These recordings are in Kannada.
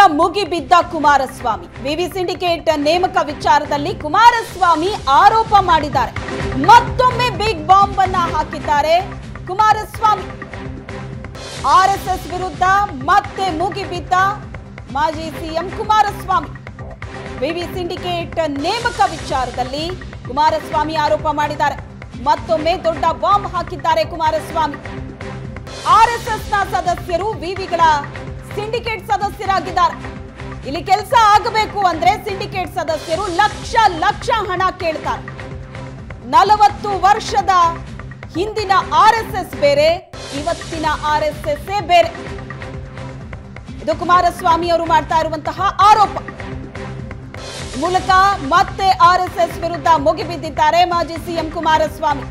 ಮುಗಿಬಿದ್ದ ಕುಮಾರಸ್ವಾಮಿ ವಿವಿ ಸಿಂಡಿಕೇಟ್ ನೇಮಕ ವಿಚಾರದಲ್ಲಿ ಕುಮಾರಸ್ವಾಮಿ ಆರೋಪ ಮಾಡಿದ್ದಾರೆ ಮತ್ತೊಮ್ಮೆ ಬಿಗ್ ಬಾಂಬ್ ಅನ್ನ ಹಾಕಿದ್ದಾರೆ ಕುಮಾರಸ್ವಾಮಿ ಆರ್ಎಸ್ಎಸ್ ವಿರುದ್ಧ ಮತ್ತೆ ಮುಗಿಬಿದ್ದ ಮಾಜಿ ಸಿಎಂ ಕುಮಾರಸ್ವಾಮಿ ವಿವಿ ಸಿಂಡಿಕೇಟ್ ನೇಮಕ ವಿಚಾರದಲ್ಲಿ ಕುಮಾರಸ್ವಾಮಿ ಆರೋಪ ಮಾಡಿದ್ದಾರೆ ಮತ್ತೊಮ್ಮೆ ದೊಡ್ಡ ಬಾಂಬ್ ಹಾಕಿದ್ದಾರೆ ಕುಮಾರಸ್ವಾಮಿ ಆರ್ಎಸ್ಎಸ್ನ ಸದಸ್ಯರು ವಿವಿಗಳ ಸಿಂಡಿಕೇಟ್ ಸದಸ್ಯರಾಗಿದ್ದಾರೆ ಇಲ್ಲಿ ಕೆಲಸ ಆಗಬೇಕು ಅಂದ್ರೆ ಸಿಂಡಿಕೇಟ್ ಸದಸ್ಯರು ಲಕ್ಷ ಲಕ್ಷ ಹಣ ಕೇಳ್ತಾರೆ ನಲವತ್ತು ವರ್ಷದ ಹಿಂದಿನ ಆರ್ಎಸ್ಎಸ್ ಬೇರೆ ಇವತ್ತಿನ ಆರ್ಎಸ್ಎಸ್ ಬೇರೆ ಇದು ಕುಮಾರಸ್ವಾಮಿ ಅವರು ಮಾಡ್ತಾ ಇರುವಂತಹ ಆರೋಪ ಈ ಮೂಲಕ ಮತ್ತೆ ಆರ್ಎಸ್ಎಸ್ ವಿರುದ್ಧ ಮುಗಿಬಿದ್ದಿದ್ದಾರೆ ಮಾಜಿ ಸಿಎಂ ಕುಮಾರಸ್ವಾಮಿ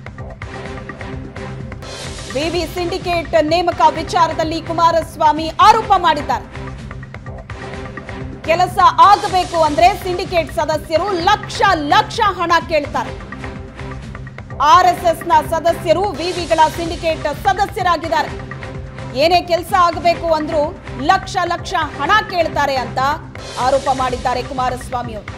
ವಿವಿ ಸಿಂಡಿಕೇಟ್ ನೇಮಕ ವಿಚಾರದಲ್ಲಿ ಕುಮಾರಸ್ವಾಮಿ ಆರೋಪ ಮಾಡಿದ್ದಾರೆ ಕೆಲಸ ಆಗಬೇಕು ಅಂದ್ರೆ ಸಿಂಡಿಕೇಟ್ ಸದಸ್ಯರು ಲಕ್ಷ ಲಕ್ಷ ಹಣ ಕೇಳ್ತಾರೆ ಆರ್ಎಸ್ಎಸ್ನ ಸದಸ್ಯರು ವಿವಿಗಳ ಸಿಂಡಿಕೇಟ್ ಸದಸ್ಯರಾಗಿದ್ದಾರೆ ಏನೇ ಕೆಲಸ ಆಗಬೇಕು ಅಂದ್ರೂ ಲಕ್ಷ ಲಕ್ಷ ಹಣ ಕೇಳ್ತಾರೆ ಅಂತ ಆರೋಪ ಮಾಡಿದ್ದಾರೆ ಕುಮಾರಸ್ವಾಮಿ ಅವರು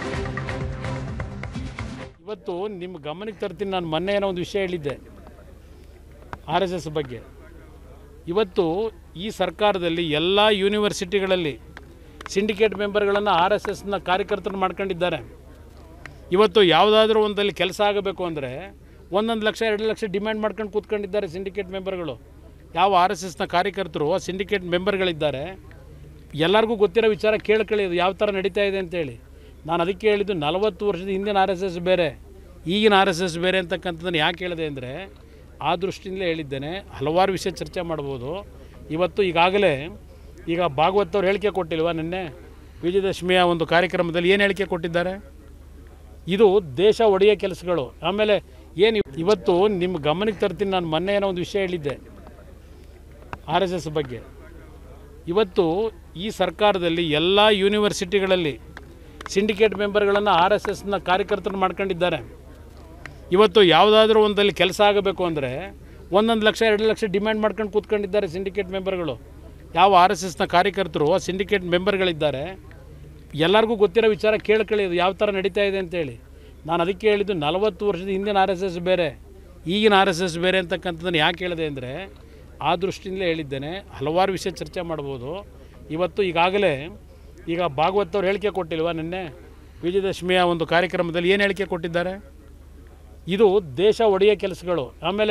ಇವತ್ತು ನಿಮ್ಮ ಗಮನಕ್ಕೆ ತರ್ತೀನಿ ನಾನು ಮೊನ್ನೆ ಏನೋ ಒಂದು ವಿಷಯ ಹೇಳಿದ್ದೆ ಆರ್ ಎಸ್ ಎಸ್ ಬಗ್ಗೆ ಇವತ್ತು ಈ ಸರ್ಕಾರದಲ್ಲಿ ಎಲ್ಲ ಯೂನಿವರ್ಸಿಟಿಗಳಲ್ಲಿ ಸಿಂಡಿಕೇಟ್ ಮೆಂಬರ್ಗಳನ್ನು ಆರ್ ಎಸ್ ಎಸ್ನ ಕಾರ್ಯಕರ್ತರು ಮಾಡ್ಕೊಂಡಿದ್ದಾರೆ ಇವತ್ತು ಯಾವುದಾದ್ರೂ ಒಂದಲ್ಲಿ ಕೆಲಸ ಆಗಬೇಕು ಅಂದರೆ ಒಂದೊಂದು ಲಕ್ಷ ಎರಡು ಲಕ್ಷ ಡಿಮ್ಯಾಂಡ್ ಮಾಡ್ಕೊಂಡು ಕೂತ್ಕೊಂಡಿದ್ದಾರೆ ಸಿಂಡಿಕೇಟ್ ಮೆಂಬರ್ಗಳು ಯಾವ ಆರ್ ಎಸ್ ಎಸ್ನ ಕಾರ್ಯಕರ್ತರು ಆ ಸಿಂಡಿಕೇಟ್ ಮೆಂಬರ್ಗಳಿದ್ದಾರೆ ಎಲ್ಲರಿಗೂ ಗೊತ್ತಿರೋ ವಿಚಾರ ಕೇಳ್ಕೊಳ್ಳಿ ಇದು ಯಾವ ಥರ ನಡೀತಾ ಇದೆ ಅಂತೇಳಿ ನಾನು ಅದಕ್ಕೆ ಹೇಳಿದ್ದು ನಲವತ್ತು ವರ್ಷದ ಹಿಂದಿನ ಆರ್ ಎಸ್ ಎಸ್ ಬೇರೆ ಈಗಿನ ಆರ್ ಎಸ್ ಎಸ್ ಬೇರೆ ಅಂತಕ್ಕಂಥದ್ದನ್ನು ಯಾಕೆ ಹೇಳಿದೆ ಅಂದರೆ ಆ ದೃಷ್ಟಿಯಿಂದಲೇ ಹೇಳಿದ್ದೇನೆ ಹಲವಾರು ವಿಷಯ ಚರ್ಚೆ ಮಾಡ್ಬೋದು ಇವತ್ತು ಈಗಾಗಲೇ ಈಗ ಭಾಗವತ್ ಅವ್ರು ಹೇಳಿಕೆ ಕೊಟ್ಟಿಲ್ವಾ ನಿನ್ನೆ ವಿಜಯದಶಮಿಯ ಒಂದು ಕಾರ್ಯಕ್ರಮದಲ್ಲಿ ಏನು ಹೇಳಿಕೆ ಕೊಟ್ಟಿದ್ದಾರೆ ಇದು ದೇಶ ಒಡೆಯ ಕೆಲಸಗಳು ಆಮೇಲೆ ಏನು ಇವತ್ತು ನಿಮ್ಮ ಗಮನಕ್ಕೆ ತರ್ತೀನಿ ನಾನು ಮೊನ್ನೆ ಏನೋ ಒಂದು ವಿಷಯ ಹೇಳಿದ್ದೆ ಆರ್ ಎಸ್ ಎಸ್ ಬಗ್ಗೆ ಇವತ್ತು ಈ ಸರ್ಕಾರದಲ್ಲಿ ಎಲ್ಲ ಯೂನಿವರ್ಸಿಟಿಗಳಲ್ಲಿ ಸಿಂಡಿಕೇಟ್ ಮೆಂಬರ್ಗಳನ್ನು ಆರ್ ಎಸ್ ಎಸ್ನ ಕಾರ್ಯಕರ್ತರು ಮಾಡ್ಕೊಂಡಿದ್ದಾರೆ ಇವತ್ತು ಯಾವುದಾದ್ರೂ ಒಂದಲ್ಲಿ ಕೆಲಸ ಆಗಬೇಕು ಅಂದರೆ ಒಂದೊಂದು ಲಕ್ಷ ಎರಡು ಲಕ್ಷ ಡಿಮ್ಯಾಂಡ್ ಮಾಡ್ಕೊಂಡು ಕೂತ್ಕೊಂಡಿದ್ದಾರೆ ಸಿಂಡಿಕೇಟ್ ಮೆಂಬರ್ಗಳು ಯಾವ ಆರ್ ಎಸ್ ಎಸ್ನ ಕಾರ್ಯಕರ್ತರು ಆ ಸಿಂಡಿಕೇಟ್ ಮೆಂಬರ್ಗಳಿದ್ದಾರೆ ಎಲ್ಲರಿಗೂ ಗೊತ್ತಿರೋ ವಿಚಾರ ಕೇಳ್ಕೊಳ್ಳಿ ಇದು ಯಾವ ಥರ ನಡೀತಾ ಇದೆ ಅಂತೇಳಿ ನಾನು ಅದಕ್ಕೆ ಹೇಳಿದ್ದು ನಲವತ್ತು ವರ್ಷದ ಹಿಂದಿನ ಆರ್ ಎಸ್ ಎಸ್ ಬೇರೆ ಈಗಿನ ಆರ್ ಎಸ್ ಎಸ್ ಬೇರೆ ಅಂತಕ್ಕಂಥದ್ದನ್ನು ಯಾಕೆ ಹೇಳಿದೆ ಅಂದರೆ ಆ ದೃಷ್ಟಿಯಿಂದಲೇ ಹೇಳಿದ್ದೇನೆ ಹಲವಾರು ವಿಷಯ ಚರ್ಚೆ ಮಾಡ್ಬೋದು ಇವತ್ತು ಈಗಾಗಲೇ ಈಗ ಭಾಗವತ್ ಅವ್ರು ಹೇಳಿಕೆ ಕೊಟ್ಟಿಲ್ವಾ ನಿನ್ನೆ ವಿಜಯದಶಮಿಯ ಒಂದು ಕಾರ್ಯಕ್ರಮದಲ್ಲಿ ಏನು ಹೇಳಿಕೆ ಕೊಟ್ಟಿದ್ದಾರೆ ಇದು ದೇಶ ಒಡೆಯ ಕೆಲಸಗಳು ಆಮೇಲೆ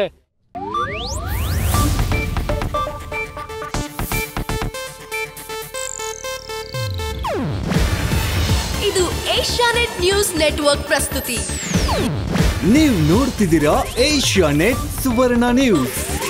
ಇದು ಏಷ್ಯಾನೆಟ್ ನ್ಯೂಸ್ ನೆಟ್ವರ್ಕ್ ಪ್ರಸ್ತುತಿ ನೀವು ನೋಡ್ತಿದ್ದೀರಾ ಏಷ್ಯಾ ನೆಟ್ ಸುವರ್ಣ ನ್ಯೂಸ್